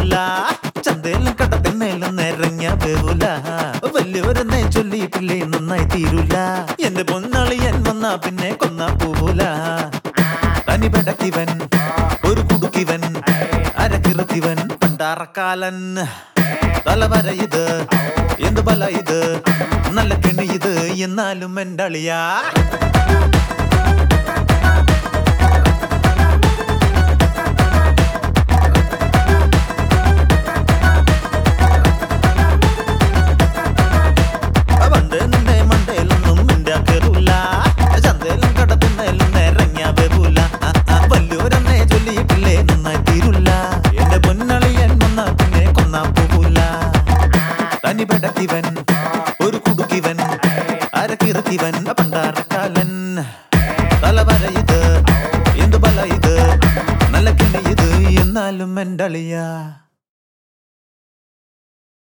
പോവൂല ചന്തയിലും കടത്തിന്നേലും നിറഞ്ഞ വേവൂല വലിയവരെന്നെ ചൊല്ലിയിട്ടില്ലേ നന്നായി തീരൂല എന്റെ പൊന്നാളിയൻ വന്നാ പിന്നെ കൊന്നാ പോവൂല തനി പെടക്കിവൻ ഒരു കുടുക്കിവൻ അരക്കിറുക്കിവൻ പണ്ടാറക്കാലൻ തലവര ഇത് എന്ത് ബല ഇത് നല്ല കെണി ഇത് എന്നാലും എൻ്റെ അളിയാ പണ്ട് നിന്റെ മണ്ടയിലൊന്നും മിണ്ടാ കേറൂല ചന്തയിലും കടത്തുന്നതിലും നിറഞ്ഞ വരൂല വല്യോരെന്നെ ചൊല്ലിയിട്ടില്ലേ നന്നായി തീരൂല എന്റെ പൊന്നളിയൻ വന്നാ പിന്നെ കൊന്നാ പോകൂല തനി പെടക്കിവൻ ഒരു കുടുക്കിവൻ അരക്കിറക്കിവൻ പണ്ടാറക്കാലൻ തലവര ഇത് എന്തു ബല ഇത് നല്ല കിണി ഇത് എന്നാലും എൻ്റെ അളിയാ